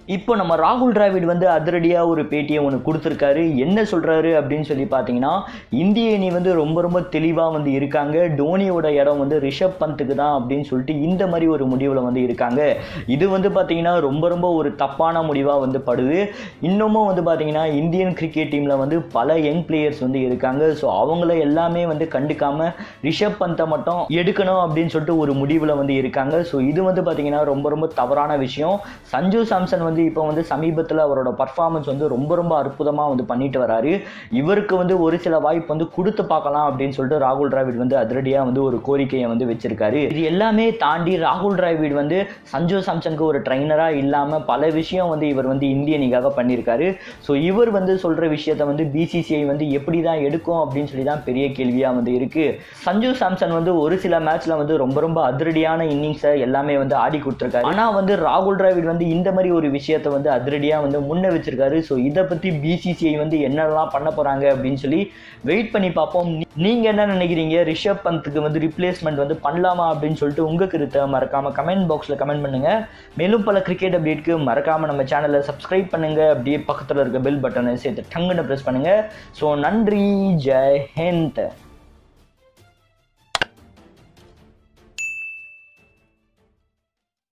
இப்போ நம்ம ராகுல் டிராவிட் வந்து அதிரடியாக ஒரு பேட்டியை ஒன்று கொடுத்துருக்காரு என்ன சொல்கிறாரு அப்படின்னு சொல்லி பார்த்தீங்கன்னா இந்திய அணி வந்து ரொம்ப ரொம்ப தெளிவாக வந்து இருக்காங்க டோனியோட இடம் வந்து ரிஷப் பந்துக்கு தான் அப்படின்னு சொல்லிட்டு இந்த மாதிரி ஒரு முடிவில் வந்து இருக்காங்க இது வந்து பார்த்தீங்கன்னா ரொம்ப ரொம்ப ஒரு தப்பான முடிவாக வந்து படுது இன்னமும் வந்து பார்த்தீங்கன்னா இந்தியன் கிரிக்கெட் டீமில் வந்து பல யங் பிளேயர்ஸ் வந்து இருக்காங்க ஸோ அவங்கள எல்லாமே வந்து கண்டுக்காம ரிஷப் பந்தை மட்டும் எடுக்கணும் அப்படின்னு சொல்லிட்டு ஒரு முடிவில் வந்து இருக்காங்க ஸோ இது வந்து பார்த்தீங்கன்னா ரொம்ப ரொம்ப தவறான விஷயம் சஞ்சு சாம்சன் வந்து இப்போ வந்து சமீபத்தில் அவரோட பர்ஃபார்மன்ஸ் வந்து ரொம்ப ரொம்ப அற்புதமாக வந்து பண்ணிட்டு வராரு இவருக்கு வந்து ஒரு சில வாய்ப்பு வந்து கொடுத்து பார்க்கலாம் அப்படின்னு சொல்லிட்டு ராகுல் டிராவிட் வந்து அதிரடியாக வந்து ஒரு கோரிக்கையை வந்து வச்சிருக்காரு இது எல்லாமே தாண்டி ராகுல் டிராவிட் வந்து சஞ்சு சாம்சனுக்கு ஒரு ட்ரைனராக இல்லாமல் பல விஷயம் வந்து இவர் வந்து இந்திய அணிக்காக பண்ணியிருக்காரு ஸோ இவர் வந்து சொல்கிற விஷயத்த வந்து பிசிசிஐ வந்து எப்படி தான் எடுக்கும் அப்படின்னு சொல்லி தான் பெரிய கேள்வியாக வந்து இருக்குது சஞ்சு சாம்சன் வந்து ஒரு சில மேட்ச்சில் வந்து ரொம்ப ரொம்ப அதிரடியான இன்னிங்ஸை எல்லாமே வந்து ஆடி கொடுத்துருக்காரு ஆனால் வந்து ராகுல் டிராவிட் வந்து இந்த மாதிரி ஒரு விஷயத்தை வந்து அதிரடியாக வந்து முன்ன வச்சிருக்காரு ஸோ இதை பற்றி பிசிசிஐ வந்து என்னெல்லாம் பண்ண போகிறாங்க அப்படின்னு சொல்லி வெயிட் பண்ணி பார்ப்போம் நீங்கள் என்ன நினைக்கிறீங்க ரிஷப் பந்த்துக்கு வந்து ரிப்ளேஸ்மெண்ட் வந்து பண்ணலாமா அப்படின்னு சொல்லிட்டு உங்கள் கருத்தை மறக்காமல் கமெண்ட் பாக்ஸில் கமெண்ட் பண்ணுங்கள் மேலும் பல கிரிக்கெட் அப்டேட்க்கு மறக்காமல் நம்ம சேனலை சப்ஸ்கிரைப் பண்ணுங்கள் அப்படியே பக்கத்தில் இருக்க பெல் பட்டனை சேர்த்து டங்குன்னு ப்ரெஸ் பண்ணுங்கள் ஸோ நன்றி ஜெய் ஹிந்த்